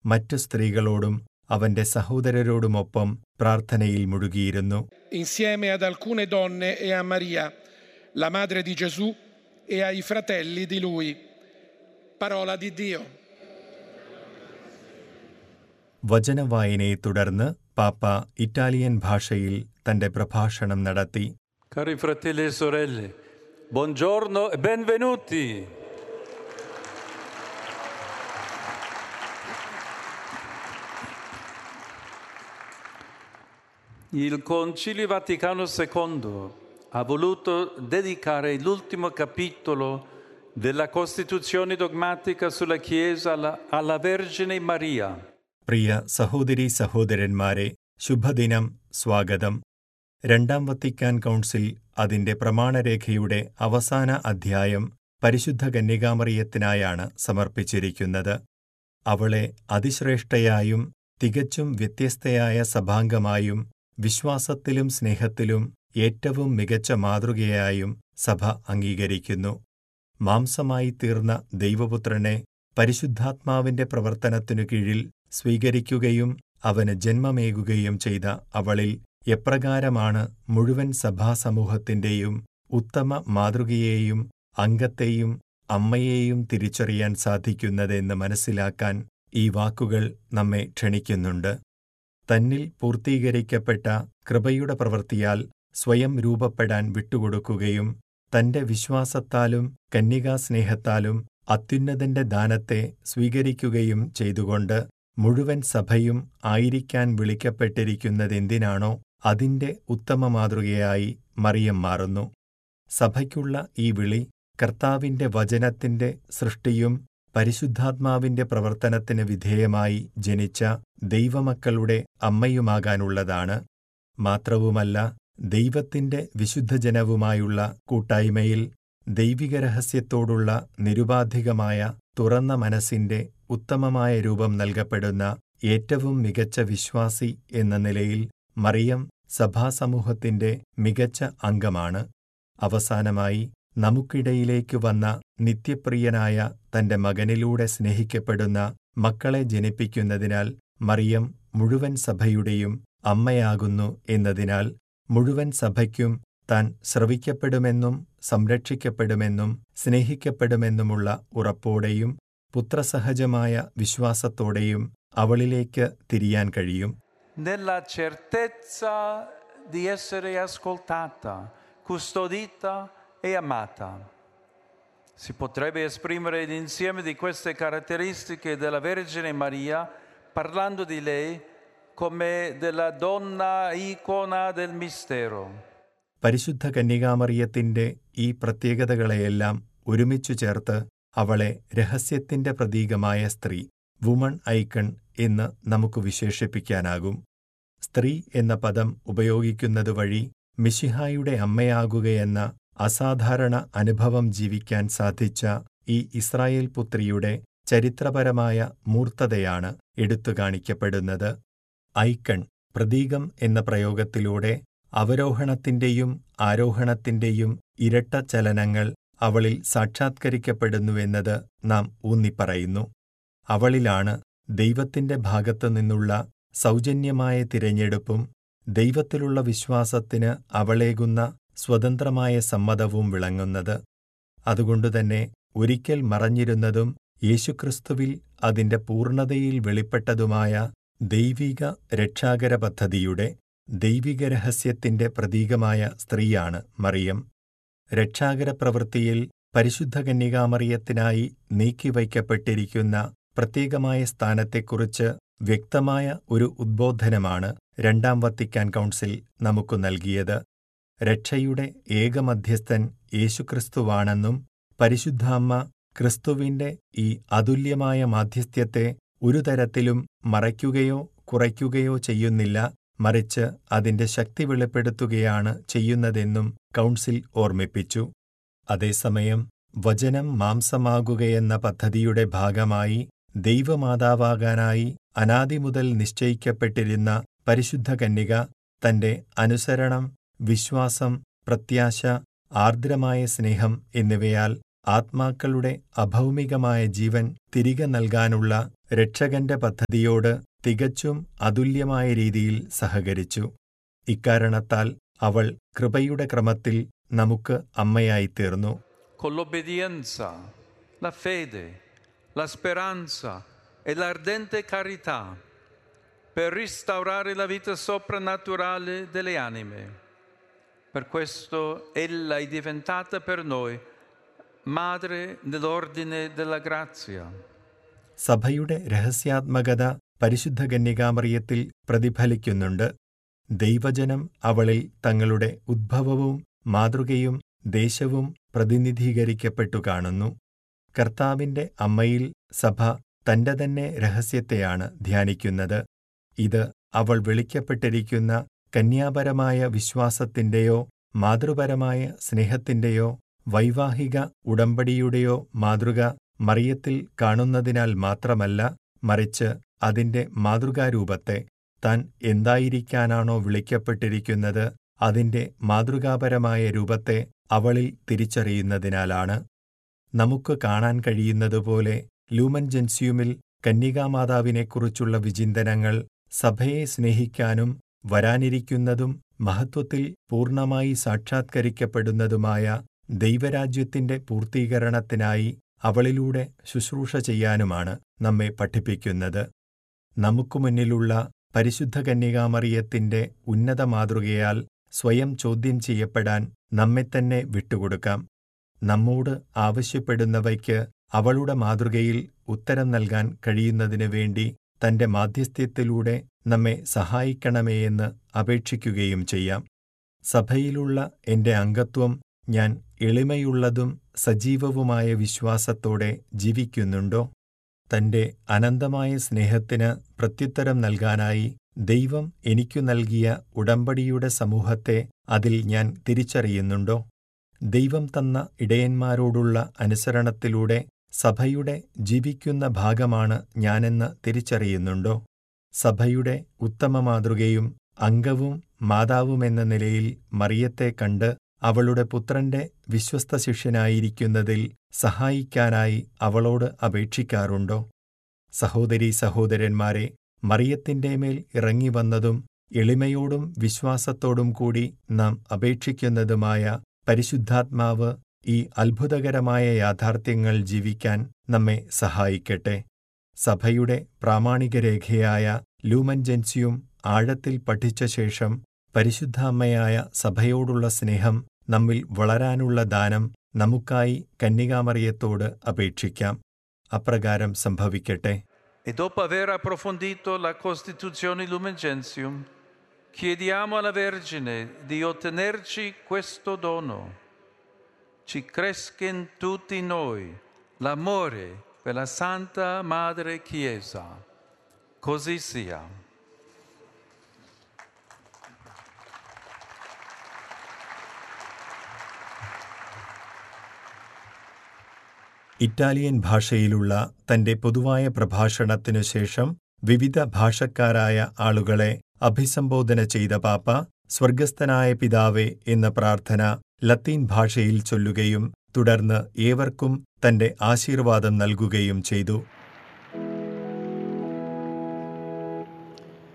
മറ്റു സ്ത്രീകളോടും അവന്റെ സഹോദരരോടുമൊപ്പം പ്രാർത്ഥനയിൽ മുഴുകിയിരുന്നു insieme ad alcune donne e a Maria, la madre di Gesù, e ai fratelli di lui. Parola di Dio. വചനവായനയെ തുടർന്ന് പാപ്പ Italian ഭാഷയിൽ തന്റെ പ്രഭാഷണം നടത്തി Cari fratelli e sorelle, buongiorno e benvenuti. Il Concilio Vaticano II ha voluto dedicare l'ultimo capitolo della Costituzione dogmatica sulla Chiesa alla, alla Vergine Maria. പ്രിയ സഹോദരീ സഹോദരന്മാരെ ശുഭദിനം സ്വാഗതം രണ്ടാം വത്തിക്കാൻ കൗൺസിൽ അതിന്റെ പ്രമാണരേഖയുടെ അവസാന അധ്യായം പരിശുദ്ധ കന്യകാമറിയത്തിനായാണ് സമർപ്പിച്ചിരിക്കുന്നത് അവളെ അതിശ്രേഷ്ഠയായും തികച്ചും വ്യത്യസ്തയായ സഭാംഗമായും വിശ്വാസത്തിലും സ്നേഹത്തിലും ഏറ്റവും മികച്ച മാതൃകയായും സഭ അംഗീകരിക്കുന്നു മാംസമായി തീർന്ന ദൈവപുത്രനെ പരിശുദ്ധാത്മാവിന്റെ പ്രവർത്തനത്തിനു കീഴിൽ സ്വീകരിക്കുകയും അവന് ജന്മമേകുകയും ചെയ്ത അവളിൽ എപ്രകാരമാണ് മുഴുവൻ സഭാസമൂഹത്തിന്റെയും ഉത്തമ മാതൃകയെയും അംഗത്തെയും അമ്മയെയും തിരിച്ചറിയാൻ സാധിക്കുന്നതെന്ന് മനസ്സിലാക്കാൻ ഈ വാക്കുകൾ നമ്മെ ക്ഷണിക്കുന്നുണ്ട് തന്നിൽ പൂർത്തീകരിക്കപ്പെട്ട കൃപയുടെ പ്രവൃത്തിയാൽ സ്വയം രൂപപ്പെടാൻ വിട്ടുകൊടുക്കുകയും തന്റെ വിശ്വാസത്താലും കന്യകാസ്നേഹത്താലും അത്യുന്നതന്റെ ദാനത്തെ സ്വീകരിക്കുകയും ചെയ്തുകൊണ്ട് മുഴുവൻ സഭയും ആയിരിക്കാൻ വിളിക്കപ്പെട്ടിരിക്കുന്നതെന്തിനാണോ അതിന്റെ ഉത്തമ മാതൃകയായി മറിയം മാറുന്നു സഭയ്ക്കുള്ള ഈ വിളി കർത്താവിന്റെ വചനത്തിന്റെ സൃഷ്ടിയും പരിശുദ്ധാത്മാവിന്റെ പ്രവർത്തനത്തിന് വിധേയമായി ജനിച്ച ദൈവമക്കളുടെ അമ്മയുമാകാനുള്ളതാണ് മാത്രവുമല്ല ദൈവത്തിന്റെ വിശുദ്ധജനവുമായുള്ള കൂട്ടായ്മയിൽ ദൈവിക രഹസ്യത്തോടുള്ള നിരുപാധികമായ തുറന്ന മനസ്സിന്റെ ഉത്തമമായ രൂപം നൽകപ്പെടുന്ന ഏറ്റവും മികച്ച വിശ്വാസി എന്ന നിലയിൽ മറിയം സഭാസമൂഹത്തിന്റെ മികച്ച അംഗമാണ് അവസാനമായി നമുക്കിടയിലേക്ക് വന്ന നിത്യപ്രിയനായ തന്റെ മകനിലൂടെ സ്നേഹിക്കപ്പെടുന്ന മക്കളെ ജനിപ്പിക്കുന്നതിനാൽ മറിയം മുഴുവൻ സഭയുടെയും അമ്മയാകുന്നു എന്നതിനാൽ മുഴുവൻ സഭയ്ക്കും താൻ ശ്രവിക്കപ്പെടുമെന്നും സംരക്ഷിക്കപ്പെടുമെന്നും സ്നേഹിക്കപ്പെടുമെന്നുമുള്ള ഉറപ്പോടെയും പുത്രസഹജമായ വിശ്വാസത്തോടെയും അവളിലേക്ക് തിരിയാൻ കഴിയും nella certezza di essere ascoltata, custodita e amata. Si potrebbe esprimere l'insieme di queste caratteristiche della Vergine Maria parlando di lei come della donna icona del mistero. പരിശുദ്ധ കന്യകാമറിയത്തിന്റെ ഈ പ്രത്യേകതകളെയെല്ലാം ഒരുമിച്ചു ചേർത്ത് അവളെ രഹസ്യത്തിന്റെ പ്രതീകമായ സ്ത്രീ വുമൺ ഐക്കൺ എന്ന് നമുക്ക് വിശേഷിപ്പിക്കാനാകും സ്ത്രീ എന്ന പദം ഉപയോഗിക്കുന്നത് വഴി മിശിഹായുടെ അമ്മയാകുകയെന്ന അസാധാരണ അനുഭവം ജീവിക്കാൻ സാധിച്ച ഈ ഇസ്രായേൽ പുത്രിയുടെ ചരിത്രപരമായ മൂർത്തതയാണ് എടുത്തു കാണിക്കപ്പെടുന്നത് ഐക്കൺ പ്രതീകം എന്ന പ്രയോഗത്തിലൂടെ അവരോഹണത്തിന്റെയും ആരോഹണത്തിന്റെയും ഇരട്ട ചലനങ്ങൾ അവളിൽ സാക്ഷാത്കരിക്കപ്പെടുന്നുവെന്നത് നാം ഊന്നിപ്പറയുന്നു അവളിലാണ് ദൈവത്തിന്റെ ഭാഗത്തുനിന്നുള്ള സൗജന്യമായ തിരഞ്ഞെടുപ്പും ദൈവത്തിലുള്ള വിശ്വാസത്തിന് അവളേകുന്ന സ്വതന്ത്രമായ സമ്മതവും വിളങ്ങുന്നത് അതുകൊണ്ടുതന്നെ ഒരിക്കൽ മറഞ്ഞിരുന്നതും യേശുക്രിസ്തുവിൽ അതിന്റെ പൂർണ്ണതയിൽ വെളിപ്പെട്ടതുമായ ദൈവിക രക്ഷാകര പദ്ധതിയുടെ ദൈവിക രഹസ്യത്തിന്റെ പ്രതീകമായ സ്ത്രീയാണ് മറിയം രക്ഷാകര പ്രവൃത്തിയിൽ പരിശുദ്ധ കന്യകാമറിയത്തിനായി നീക്കിവയ്ക്കപ്പെട്ടിരിക്കുന്ന പ്രത്യേകമായ സ്ഥാനത്തെക്കുറിച്ച് വ്യക്തമായ ഒരു ഉദ്ബോധനമാണ് രണ്ടാം വത്തിക്കാൻ കൗൺസിൽ നമുക്കു നൽകിയത് രക്ഷയുടെ ഏകമധ്യസ്ഥൻ യേശുക്രിസ്തുവാണെന്നും പരിശുദ്ധാമ്മ ക്രിസ്തുവിന്റെ ഈ അതുല്യമായ മാധ്യസ്ഥ്യത്തെ ഒരു തരത്തിലും മറയ്ക്കുകയോ കുറയ്ക്കുകയോ ചെയ്യുന്നില്ല മറിച്ച് അതിന്റെ ശക്തി വെളിപ്പെടുത്തുകയാണ് ചെയ്യുന്നതെന്നും കൗൺസിൽ ഓർമ്മിപ്പിച്ചു അതേസമയം വചനം മാംസമാകുകയെന്ന പദ്ധതിയുടെ ഭാഗമായി ദൈവമാതാവാകാനായി അനാദി മുതൽ നിശ്ചയിക്കപ്പെട്ടിരുന്ന പരിശുദ്ധ കന്യക തന്റെ അനുസരണം വിശ്വാസം പ്രത്യാശ ആർദ്രമായ സ്നേഹം എന്നിവയാൽ ആത്മാക്കളുടെ അഭൗമികമായ ജീവൻ തിരികെ നൽകാനുള്ള രക്ഷകന്റെ പദ്ധതിയോട് തികച്ചും അതുല്യമായ രീതിയിൽ സഹകരിച്ചു ഇക്കാരണത്താൽ അവൾ കൃപയുടെ ക്രമത്തിൽ നമുക്ക് അമ്മയായിത്തീർന്നു con l'obbedienza, la fede, la speranza e l'ardente carità per restaurare la vita soprannaturale delle anime. Per questo ella è diventata per noi madre dell'ordine della grazia. സഭയുടെ രഹസ്യാത്മകത പരിശുദ്ധ കന്യകാമറിയത്തിൽ പ്രതിഫലിക്കുന്നുണ്ട് ദൈവജനം അവളിൽ തങ്ങളുടെ ഉദ്ഭവവും മാതൃകയും ദേശവും പ്രതിനിധീകരിക്കപ്പെട്ടു കാണുന്നു കർത്താവിന്റെ അമ്മയിൽ സഭ തന്റെ തന്നെ രഹസ്യത്തെയാണ് ധ്യാനിക്കുന്നത് ഇത് അവൾ വിളിക്കപ്പെട്ടിരിക്കുന്ന കന്യാപരമായ വിശ്വാസത്തിന്റെയോ മാതൃപരമായ സ്നേഹത്തിന്റെയോ വൈവാഹിക ഉടമ്പടിയുടെയോ മാതൃക മറിയത്തിൽ കാണുന്നതിനാൽ മാത്രമല്ല മറിച്ച് അതിന്റെ മാതൃകാരൂപത്തെ താൻ എന്തായിരിക്കാനാണോ വിളിക്കപ്പെട്ടിരിക്കുന്നത് അതിന്റെ മാതൃകാപരമായ രൂപത്തെ അവളിൽ തിരിച്ചറിയുന്നതിനാലാണ് നമുക്ക് കാണാൻ കഴിയുന്നതുപോലെ ലൂമൻ ജെൻസ്യൂമിൽ കന്യകാമാതാവിനെക്കുറിച്ചുള്ള വിചിന്തനങ്ങൾ സഭയെ സ്നേഹിക്കാനും വരാനിരിക്കുന്നതും മഹത്വത്തിൽ പൂർണ്ണമായി സാക്ഷാത്കരിക്കപ്പെടുന്നതുമായ ദൈവരാജ്യത്തിന്റെ പൂർത്തീകരണത്തിനായി അവളിലൂടെ ശുശ്രൂഷ ചെയ്യാനുമാണ് നമ്മെ പഠിപ്പിക്കുന്നത് നമുക്കു മുന്നിലുള്ള പരിശുദ്ധ കന്യകാമറിയത്തിന്റെ ഉന്നത മാതൃകയാൽ സ്വയം ചോദ്യം ചെയ്യപ്പെടാൻ നമ്മെത്തന്നെ വിട്ടുകൊടുക്കാം നമ്മോട് ആവശ്യപ്പെടുന്നവയ്ക്ക് അവളുടെ മാതൃകയിൽ ഉത്തരം നൽകാൻ കഴിയുന്നതിനു വേണ്ടി തന്റെ മാധ്യസ്ഥ്യത്തിലൂടെ നമ്മെ സഹായിക്കണമേയെന്ന് അപേക്ഷിക്കുകയും ചെയ്യാം സഭയിലുള്ള എന്റെ അംഗത്വം ഞാൻ എളിമയുള്ളതും സജീവവുമായ വിശ്വാസത്തോടെ ജീവിക്കുന്നുണ്ടോ തന്റെ അനന്തമായ സ്നേഹത്തിന് പ്രത്യുത്തരം നൽകാനായി ദൈവം എനിക്കു നൽകിയ ഉടമ്പടിയുടെ സമൂഹത്തെ അതിൽ ഞാൻ തിരിച്ചറിയുന്നുണ്ടോ ദൈവം തന്ന ഇടയന്മാരോടുള്ള അനുസരണത്തിലൂടെ സഭയുടെ ജീവിക്കുന്ന ഭാഗമാണ് ഞാനെന്ന് തിരിച്ചറിയുന്നുണ്ടോ സഭയുടെ ഉത്തമ മാതൃകയും അംഗവും മാതാവുമെന്ന നിലയിൽ മറിയത്തെ കണ്ട് അവളുടെ പുത്രന്റെ വിശ്വസ്ത ശിഷ്യനായിരിക്കുന്നതിൽ സഹായിക്കാനായി അവളോട് അപേക്ഷിക്കാറുണ്ടോ സഹോദരീ സഹോദരന്മാരെ മറിയത്തിന്റെ മേൽ ഇറങ്ങിവന്നതും എളിമയോടും വിശ്വാസത്തോടും കൂടി നാം അപേക്ഷിക്കുന്നതുമായ പരിശുദ്ധാത്മാവ് ഈ അത്ഭുതകരമായ യാഥാർത്ഥ്യങ്ങൾ ജീവിക്കാൻ നമ്മെ സഹായിക്കട്ടെ സഭയുടെ പ്രാമാണിക രേഖയായ ലൂമൻ ജെൻസിയും ആഴത്തിൽ പഠിച്ച ശേഷം പരിശുദ്ധ അമ്മയായ സഭയോടുള്ള സ്നേഹം നമ്മിൽ വളരാനുള്ള ദാനം നമുക്കായി കന്യകാമറിയത്തോട് അപേക്ഷിക്കാം അപ്രകാരം സംഭവിക്കട്ടെ E dopo aver approfondito la Costituzione Lumen Gentium, chiediamo alla Vergine di ottenerci questo dono. Ci cresca in tutti noi l'amore per la Santa Madre Chiesa. Così sia. Italian ഭാഷയിലുള്ള തന്റെ പൊതുവായ പ്രഭാഷണത്തിനു ശേഷം വിവിധ ഭാഷക്കാരായ ആളുകളെ അഭിസംബോധന ചെയ്ത പാപ്പ സ്വർഗസ്ഥനായ പിതാവേ എന്ന പ്രാർത്ഥന ലത്തീൻ ഭാഷയിൽ ചൊല്ലുകയും തുടർന്ന് ഏവർക്കും തന്റെ ആശീർവാദം നൽകുകയും ചെയ്തു